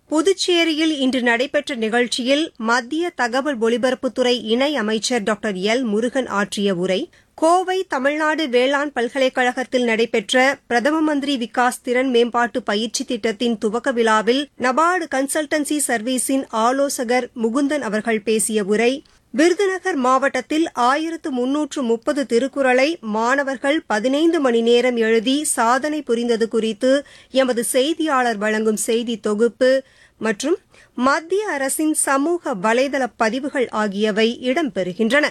புதுச்சேரியில் இன்று நடைபெற்ற நிகழ்ச்சியில் மத்திய தகவல் ஒலிபரப்புத்துறை இணை அமைச்சர் டாக்டர் எல் முருகன் ஆற்றிய உரை கோவை தமிழ்நாடு வேளாண் பல்கலைக்கழகத்தில் நடைபெற்ற பிரதம மந்திரி விகாஸ் திறன் மேம்பாட்டு பயிற்சி திட்டத்தின் துவக்க விழாவில் நபார்டு கன்சல்டன்சி சர்வீஸின் ஆலோசகர் முகுந்தன் அவர்கள் பேசிய உரை விருதுநகர் மாவட்டத்தில் ஆயிரத்து முன்னூற்று முப்பது திருக்குறளை மாணவர்கள் பதினைந்து மணி நேரம் எழுதி சாதனை புரிந்தது குறித்து எமது செய்தியாளர் வழங்கும் செய்தி தொகுப்பு மற்றும் மத்திய அரசின் சமூக வலைதள பதிவுகள் ஆகியவை இடம்பெறுகின்றன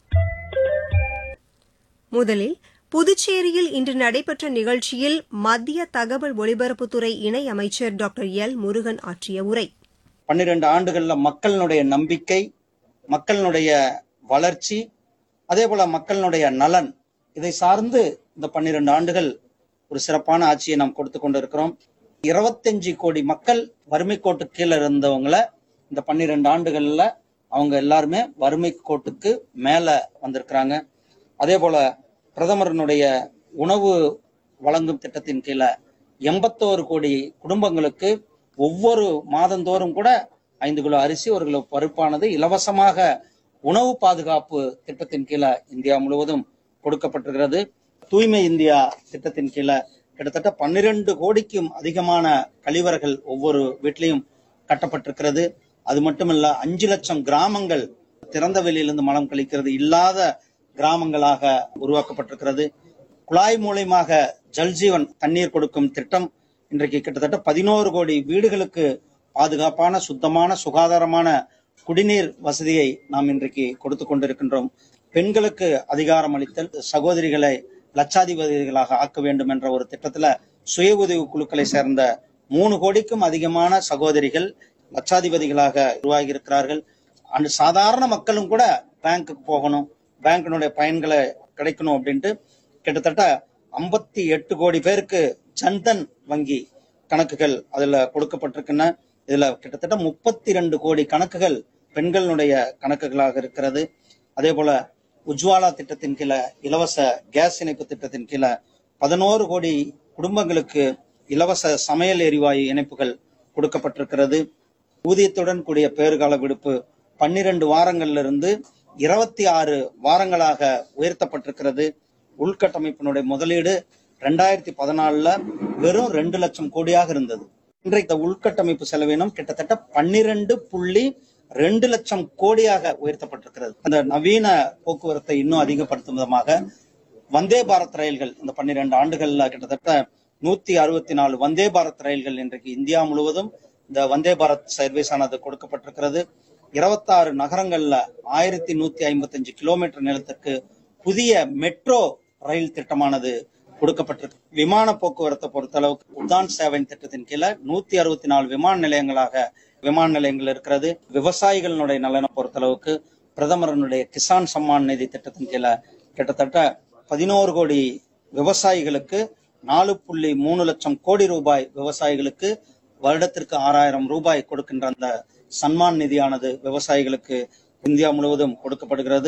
முதலில் புதுச்சேரியில் இன்று நடைபெற்ற நிகழ்ச்சியில் மத்திய தகவல் ஒலிபரப்புத்துறை இணை அமைச்சர் டாக்டர் எல் முருகன் ஆற்றிய உரை பன்னிரண்டு ஆண்டுகள்ல மக்களினுடைய நம்பிக்கை மக்களினுடைய வளர்ச்சி அதே போல மக்களினுடைய நலன் இதை சார்ந்து இந்த பன்னிரண்டு ஆண்டுகள் ஒரு சிறப்பான ஆட்சியை நாம் கொடுத்து கொண்டிருக்கிறோம் இருபத்தஞ்சு கோடி மக்கள் வறுமை கோட்டு கீழே இருந்தவங்கள இந்த பன்னிரெண்டு ஆண்டுகள்ல அவங்க எல்லாருமே வறுமை கோட்டுக்கு மேல வந்திருக்கிறாங்க அதே போல பிரதமரனுடைய உணவு வழங்கும் திட்டத்தின் கீழே எண்பத்தோரு கோடி குடும்பங்களுக்கு ஒவ்வொரு மாதந்தோறும் கூட ஐந்து கிலோ அரிசி ஒரு கிலோ பருப்பானது இலவசமாக உணவு பாதுகாப்பு திட்டத்தின் கீழே இந்தியா முழுவதும் கொடுக்கப்பட்டிருக்கிறது தூய்மை இந்தியா திட்டத்தின் கீழே கிட்டத்தட்ட பன்னிரண்டு கோடிக்கும் அதிகமான கழிவறைகள் ஒவ்வொரு வீட்லையும் கட்டப்பட்டிருக்கிறது அது மட்டுமல்ல அஞ்சு லட்சம் கிராமங்கள் திறந்த வெளியிலிருந்து மலம் கழிக்கிறது இல்லாத கிராமங்களாக உருவாக்கப்பட்டிருக்கிறது குழாய் மூலியமாக ஜல்ஜீவன் தண்ணீர் கொடுக்கும் திட்டம் இன்றைக்கு கிட்டத்தட்ட பதினோரு கோடி வீடுகளுக்கு பாதுகாப்பான சுத்தமான சுகாதாரமான குடிநீர் வசதியை நாம் இன்றைக்கு கொடுத்து கொண்டிருக்கின்றோம் பெண்களுக்கு அதிகாரம் அளித்தல் சகோதரிகளை லட்சாதிபதிகளாக ஆக்க வேண்டும் என்ற ஒரு திட்டத்துல சுய உதவி குழுக்களை சேர்ந்த மூணு கோடிக்கும் அதிகமான சகோதரிகள் லட்சாதிபதிகளாக உருவாகி இருக்கிறார்கள் அந்த சாதாரண மக்களும் கூட பேங்க்குக்கு போகணும் பேங்கினுடைய பயன்களை கிடைக்கணும் அப்படின்ட்டு கிட்டத்தட்ட ஐம்பத்தி எட்டு கோடி பேருக்கு ஜன்தன் வங்கி கணக்குகள் அதுல கொடுக்கப்பட்டிருக்கின்றன இதுல கிட்டத்தட்ட முப்பத்தி ரெண்டு கோடி கணக்குகள் பெண்களுடைய கணக்குகளாக இருக்கிறது அதே போல உஜ்வாலா திட்டத்தின் கீழே இலவச கேஸ் இணைப்பு திட்டத்தின் கீழே பதினோரு கோடி குடும்பங்களுக்கு இலவச சமையல் எரிவாயு இணைப்புகள் கொடுக்கப்பட்டிருக்கிறது ஊதியத்துடன் கூடிய பேறுகால விடுப்பு பன்னிரண்டு வாரங்கள்ல இருந்து இருபத்தி ஆறு வாரங்களாக உயர்த்தப்பட்டிருக்கிறது உள்கட்டமைப்பினுடைய முதலீடு ரெண்டாயிரத்தி பதினாலுல வெறும் ரெண்டு லட்சம் கோடியாக இருந்தது இன்றைக்கு உள்கட்டமைப்பு செலவினம் கிட்டத்தட்ட பன்னிரண்டு புள்ளி ரெண்டு லட்சம் கோடியாக உயர்த்தப்பட்டிருக்கிறது அந்த நவீன போக்குவரத்தை இன்னும் அதிகப்படுத்தும் விதமாக வந்தே பாரத் ரயில்கள் இந்த பன்னிரண்டு ஆண்டுகள்ல கிட்டத்தட்ட நூத்தி அறுபத்தி நாலு வந்தே பாரத் ரயில்கள் இன்றைக்கு இந்தியா முழுவதும் இந்த வந்தே பாரத் சர்வீஸ் ஆனது கொடுக்கப்பட்டிருக்கிறது இருபத்தாறு நகரங்கள்ல ஆயிரத்தி நூத்தி ஐம்பத்தஞ்சு கிலோமீட்டர் நிலத்துக்கு புதிய மெட்ரோ ரயில் திட்டமானது கொடுக்கப்பட்டிருக்கு விமான போக்குவரத்தை பொறுத்தளவுக்கு உதான் சேவன் திட்டத்தின் கீழே நூத்தி அறுபத்தி நாலு விமான நிலையங்களாக விமான நிலையங்கள் இருக்கிறது விவசாயிகளுடைய நலனை பொறுத்தளவுக்கு பிரதமரனுடைய கிசான் சம்மான் நிதி திட்டத்தின் கீழே கிட்டத்தட்ட பதினோரு கோடி விவசாயிகளுக்கு நாலு புள்ளி மூணு லட்சம் கோடி ரூபாய் விவசாயிகளுக்கு வருடத்திற்கு ஆறாயிரம் ரூபாய் கொடுக்கின்ற அந்த சன்மான் நிதியானது விவசாயிகளுக்கு இந்தியா முழுவதும் கொடுக்கப்படுகிறது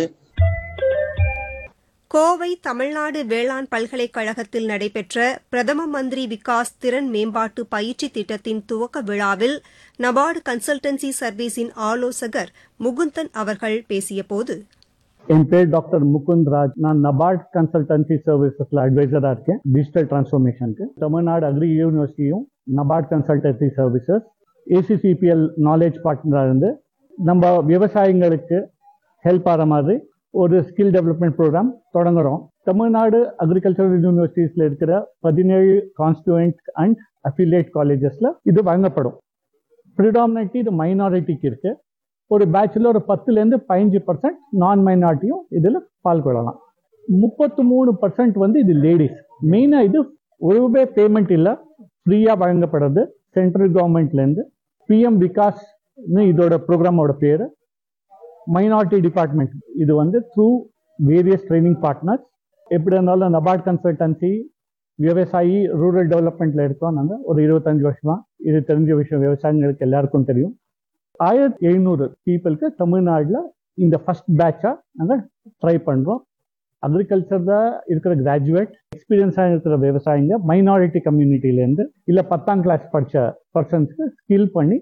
கோவை தமிழ்நாடு வேளாண் பல்கலைக்கழகத்தில் நடைபெற்ற பிரதம மந்திரி விகாஸ் திறன் மேம்பாட்டு பயிற்சி திட்டத்தின் துவக்க விழாவில் நபார்டு கன்சல்டன்சி சர்வீஸின் ஆலோசகர் முகுந்தன் அவர்கள் பேசியபோது என் பேர் டாக்டர் முகுந்த் ராஜ் நான் நபார்ட் கன்சல்டன்சி சர்வீசஸ்ல அட்வைசரா இருக்கேன் டிஜிட்டல் டிரான்ஸ்ஃபர்மேஷனுக்கு தமிழ்நாடு அக்ரி யூனிவர்சிட்டியும் NABARD consultancy services ACCPL knowledge பார்ட்னரா இருந்து நம்ம விவசாயிங்களுக்கு ஹெல்ப் ஆகிற மாதிரி ஒரு ஸ்கில் டெவலப்மெண்ட் ப்ரோக்ராம் தொடங்குறோம் தமிழ்நாடு அக்ரிகல்ச்சரல் யூனிவர்சிட்டிஸ்ல இருக்கிற பதினேழு கான்ஸ்டுவன்ட் அண்ட் அஃபிலியேட் காலேஜஸ்ல இது வழங்கப்படும் ப்ரிடாமினட்லி இது மைனாரிட்டிக்கு இருக்கு ஒரு பேட்ச்ல ஒரு பத்துலேருந்து பதினஞ்சு பர்சன்ட் நான் மைனாரிட்டியும் இதில் பால்கொள்ளலாம் முப்பத்து மூணு பர்சன்ட் வந்து இது லேடிஸ் மெயினாக இது ஒருவே பேமெண்ட் இல்லை ஃப்ரீயாக வழங்கப்படுறது சென்ட்ரல் கவர்மெண்ட்லேருந்து பிஎம் விகாஸ் இதோட ப்ரோக்ராமோட பேர் மைனாரிட்டி டிபார்ட்மெண்ட் இது வந்து த்ரூ வேரியஸ் ட்ரைனிங் பார்ட்னர்ஸ் எப்படி இருந்தாலும் நபார்ட் கன்சல்டன்சி விவசாயி ரூரல் டெவலப்மெண்ட்ல இருக்கோம் நாங்கள் ஒரு இருபத்தஞ்சு வருஷமா இது தெரிஞ்ச விஷயம் விவசாயிகளுக்கு எல்லாருக்கும் தெரியும் ஆயிரத்தி எழுநூறு பீப்புளுக்கு தமிழ்நாட்டில் இந்த ஃபர்ஸ்ட் பேட்சாக நாங்கள் ட்ரை பண்ணுறோம் அக்ரிகல்ச்சர் தான் இருக்கிற கிராஜுவேட் எக்ஸ்பீரியன்ஸாக இருக்கிற விவசாயிங்க மைனாரிட்டி கம்யூனிட்டிலேருந்து இல்லை பத்தாம் கிளாஸ் படித்த பர்சன்ஸ்க்கு ஸ்கில் பண்ணி